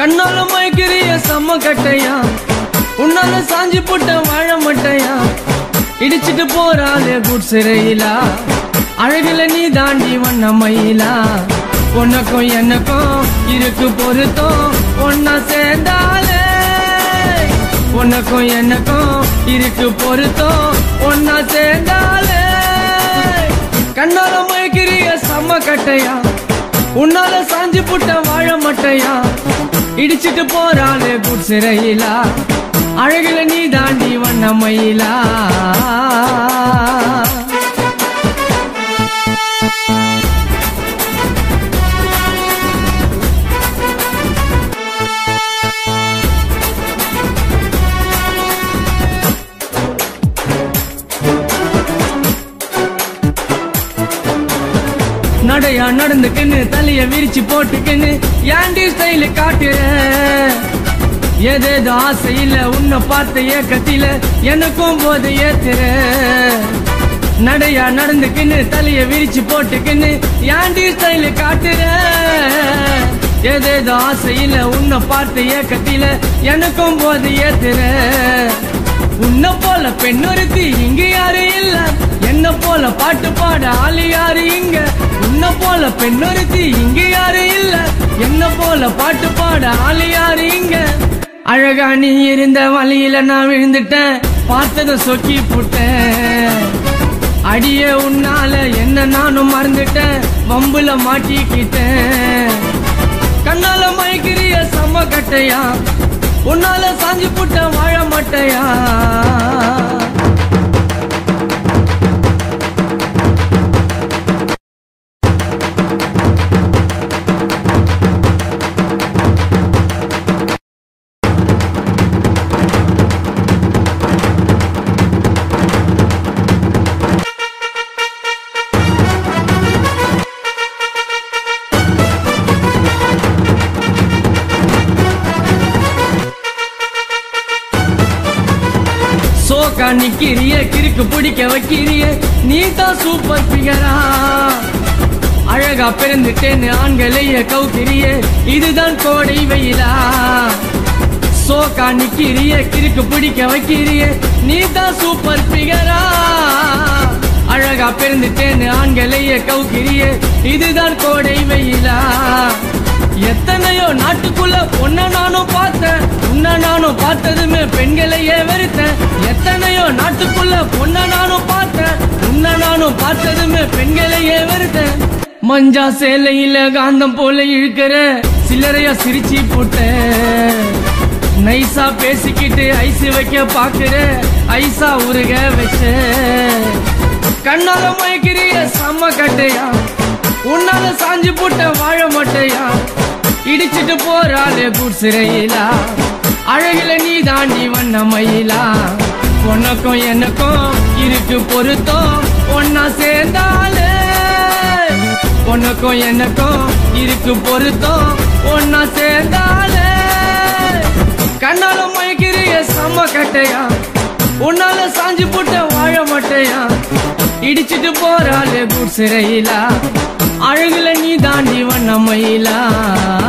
கண்ணால மயக்கிறிய செம்ம கட்டையா உன்னால சாஞ்சி போட்ட வாழ மட்டையா இடிச்சிட்டு போறாளே குட் சிறையிலா அழகுல நீ தாண்டி வண்ண மயிலா உனக்கும் எனக்கும் இருக்கு பொருத்தம் ஒன்னா சேர்ந்தாலே உனக்கும் எனக்கும் இருக்கு பொருத்தம் ஒன்னா சேர்ந்தாலே கண்ணால மயக்கிறிய செம்ம கட்டையா உன்னால சாஞ்சி புட்ட வாழ மட்டையா இடிச்சிட்டு போறாளே குட் சிறையிலா அழகுல நீ தாண்டி வண்ண மயிலா நடையா நடந்துக்கின்னு தலைய விரிச்சு போட்டுக்கின்னு ஏண்டி ஸ்டைல காட்டுற ஏதேதோ ஆசையில உன்னை பார்த்த ஏக்கத்தில எனக்கும் போது ஏத்துற நடையா நடந்துக்கின்னு தலைய விரிச்சு போட்டுக்கின்னு ஏண்டி ஸ்டைல காட்டுற ஏதேதோ ஆசையில உன்னை பார்த்த ஏக்கத்தில எனக்கும் போது ஏத்துற உன்னை போல பெண்ணொருத்தி இங்க யாரு இல்ல என்ன போல பாட்டு பாட ஆளு யாரு இங்க உன்னை போல பெண்ணொருத்தி இங்க யாரு இல்ல என்ன போல பாட்டு பாட ஆளு யாரு இங்க அழகா நீ இருந்த வழியில நான் விழுந்துட்டேன் பார்த்தத சொக்கி புட்டேன் அடியே உன்னால என்ன நானும் மறந்துட்டேன் வம்புல மாட்டிக்கிட்டேன் கண்ணால மயக்கிறிய செம்ம கட்டையா உன்னால சாஞ்சி புட்ட வாழ மாட்டையா சோக்கா நிக்கிறிய கிறுக்கு பிடிக்க வைக்கிறிய நீ தான் சூப்பர் பிகரா அழகா பிறந்துட்டேன்னு ஆண்களைய கவுக்கிறிய இதுதான் கோடை வெயிலா சோக்கா நிக்கிறிய கிறுக்கு பிடிக்க வைக்கிறிய நீ தான் சூப்பர் பிகரா அழகா பிறந்துட்டேன்னு ஆண்களைய கவுக்கிறிய இதுதான் கோடை வெயிலா எத்தனையோ நாட்டுக்குள்ள பொண்ண நானும் பார்த்தேன் உன்ன நானும் பார்த்ததுமே பெண்களையே வெறுத்தேன் எத்தனையோ நாட்டுக்குள்ள பொண்ண நானும் பார்த்தேன் உன்ன நானும் பார்த்ததுமே பெண்களையே வெறுத்தேன் மஞ்சா சேலையில காந்தம் போல இழுக்கிற சில்லறையா சிரிச்சு போட்டேன் நைஸா பேசிக்கிட்டு ஐஸ் வைக்க பாக்குற ஐஸா உருக வச்ச கண்ணால மயக்கிறிய செம்ம கட்டையா உன்னால சாஞ்சு போட்ட வாழ மாட்டையா இடிச்சிட்டு போறாளே குட் சிறையிலா அழகுல நீ தாண்டி வண்ண மயிலா உனக்கும் எனக்கும் இருக்கு பொருத்தம் ஒன்னா சேர்ந்தாலே உனக்கும் எனக்கும் இருக்கு பொருத்தம் ஒன்னா சேர்ந்தாலே கண்ணால மயக்கிறிய செம்ம கட்டையா உன்னால சாஞ்சு போட்ட வாழ மாட்டையா இடிச்சிட்டு போறாளே குட் சிறையிலா அழகுல நீ தாண்டி வண்ண மயிலா